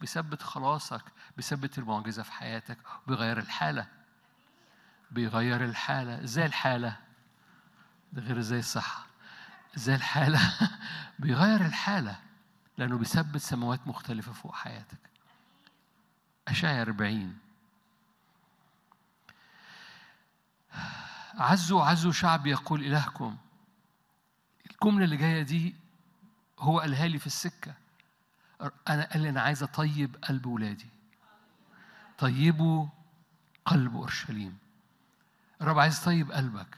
بيثبت خلاصك بيثبت المعجزة في حياتك وبيغير الحالة بيغير الحالة ازاي الحالة ده غير ازاي الصحة ازاي الحالة بيغير الحالة لأنه بيثبت سماوات مختلفة فوق حياتك أشعيا 40 عزوا عزوا شعب يقول إلهكم الجملة اللي جاية دي هو قالها لي في السكة أنا قال لي أنا عايز أطيب قلب ولادي طيبوا قلب أورشليم الرب عايز يطيب قلبك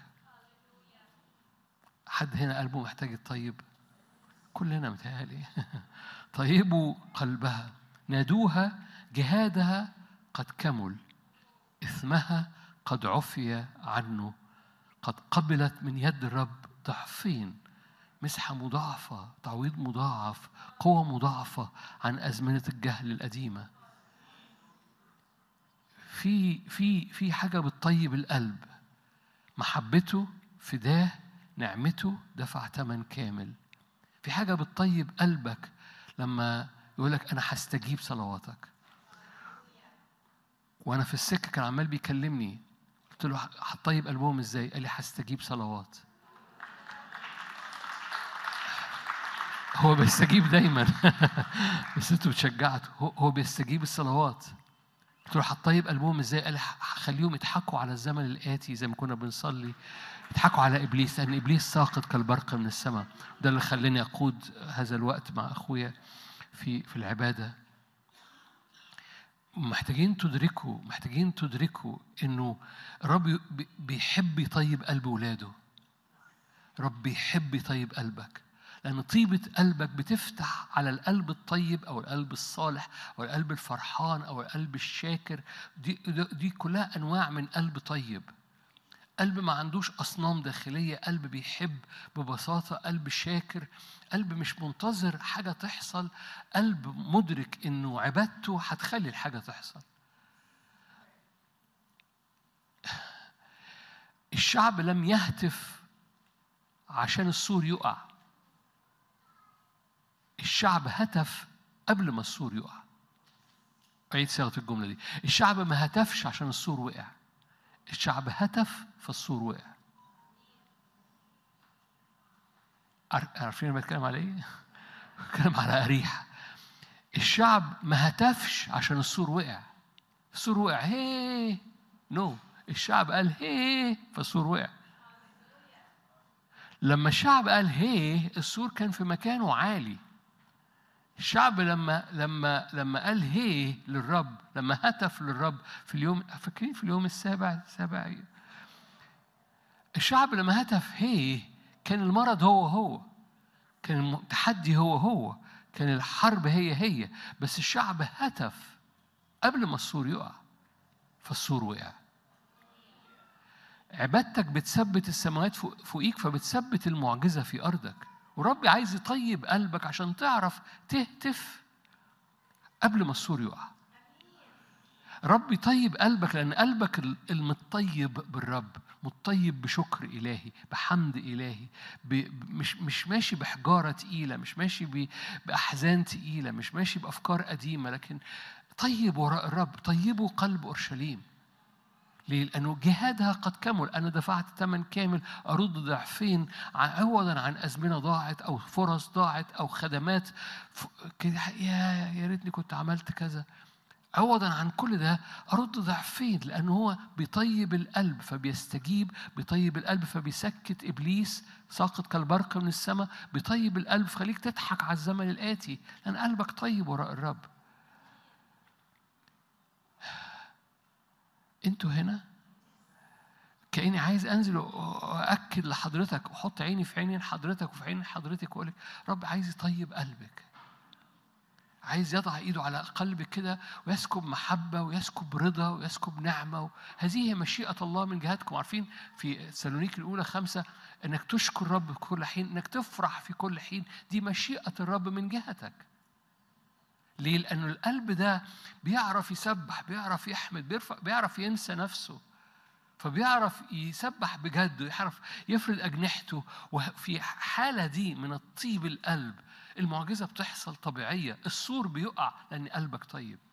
حد هنا قلبه محتاج يطيب كلنا متهيألي طيبوا قلبها نادوها جهادها قد كمل إثمها قد عفي عنه قد قبلت من يد الرب ضعفين مسحة مضاعفة تعويض مضاعف قوة مضاعفة عن أزمنة الجهل القديمة في في في حاجة بتطيب القلب محبته فداه نعمته دفع ثمن كامل في حاجة بتطيب قلبك لما يقول لك أنا هستجيب صلواتك وأنا في السكة كان عمال بيكلمني قلت له هتطيب قلبهم إزاي؟ قال لي هستجيب صلوات هو بيستجيب دايما بس انتوا بتشجعته هو هو بيستجيب الصلوات قلت له هتطيب قلبهم ازاي؟ قال لي هخليهم يضحكوا على الزمن الآتي زي ما كنا بنصلي يضحكوا على ابليس لان ابليس ساقط كالبرق من السماء ده اللي خلاني اقود هذا الوقت مع اخويا في في العباده محتاجين تدركوا محتاجين تدركوا انه الرب بيحب يطيب قلب ولاده رب بيحب يطيب قلبك لأن طيبة قلبك بتفتح على القلب الطيب أو القلب الصالح أو القلب الفرحان أو القلب الشاكر دي, دي كلها أنواع من قلب طيب قلب ما عندوش أصنام داخلية قلب بيحب ببساطة قلب شاكر قلب مش منتظر حاجة تحصل قلب مدرك إنه عبادته هتخلي الحاجة تحصل الشعب لم يهتف عشان السور يقع الشعب هتف قبل ما السور يقع عيد صياغة الجملة دي الشعب ما هتفش عشان السور وقع الشعب هتف فالسور وقع عارفين انا بتكلم على ايه؟ بتكلم على اريحه الشعب ما هتفش عشان السور وقع السور وقع هي نو no. الشعب قال هي فالسور وقع لما الشعب قال هي السور كان في مكانه عالي الشعب لما لما لما قال هي للرب لما هتف للرب في اليوم فاكرين في اليوم السابع السابع الشعب لما هتف هي كان المرض هو هو كان التحدي هو هو كان الحرب هي هي بس الشعب هتف قبل ما السور يقع فالسور وقع عبادتك بتثبت السماوات فوقيك فبتثبت المعجزة في أرضك وربي عايز يطيب قلبك عشان تعرف تهتف قبل ما السور يقع رب يطيب قلبك لأن قلبك المطيب بالرب مطيب بشكر إلهي بحمد إلهي مش مش ماشي بحجارة تقيلة مش ماشي بأحزان تقيلة مش ماشي بأفكار قديمة لكن طيب وراء الرب طيبوا قلب أورشليم ليه؟ لأنه جهادها قد كمل أنا دفعت ثمن كامل أرد ضعفين عوضا عن أزمنة ضاعت أو فرص ضاعت أو خدمات كده يا يا ريتني كنت عملت كذا عوضا عن كل ده أرد ضعفين لأنه هو بيطيب القلب فبيستجيب بيطيب القلب فبيسكت إبليس ساقط كالبرق من السماء بيطيب القلب فخليك تضحك على الزمن الآتي لأن قلبك طيب وراء الرب انتوا هنا كاني عايز انزل واكد لحضرتك واحط عيني في عين حضرتك وفي عين حضرتك واقول لك رب عايز يطيب قلبك عايز يضع ايده على قلبك كده ويسكب محبه ويسكب رضا ويسكب نعمه هذه هي مشيئه الله من جهتكم عارفين في سالونيك الاولى خمسه انك تشكر الرب في كل حين انك تفرح في كل حين دي مشيئه الرب من جهتك ليه؟ لأنه القلب ده بيعرف يسبح بيعرف يحمد بيرفع بيعرف ينسى نفسه فبيعرف يسبح بجد يعرف يفرد أجنحته وفي حالة دي من الطيب القلب المعجزة بتحصل طبيعية السور بيقع لأن قلبك طيب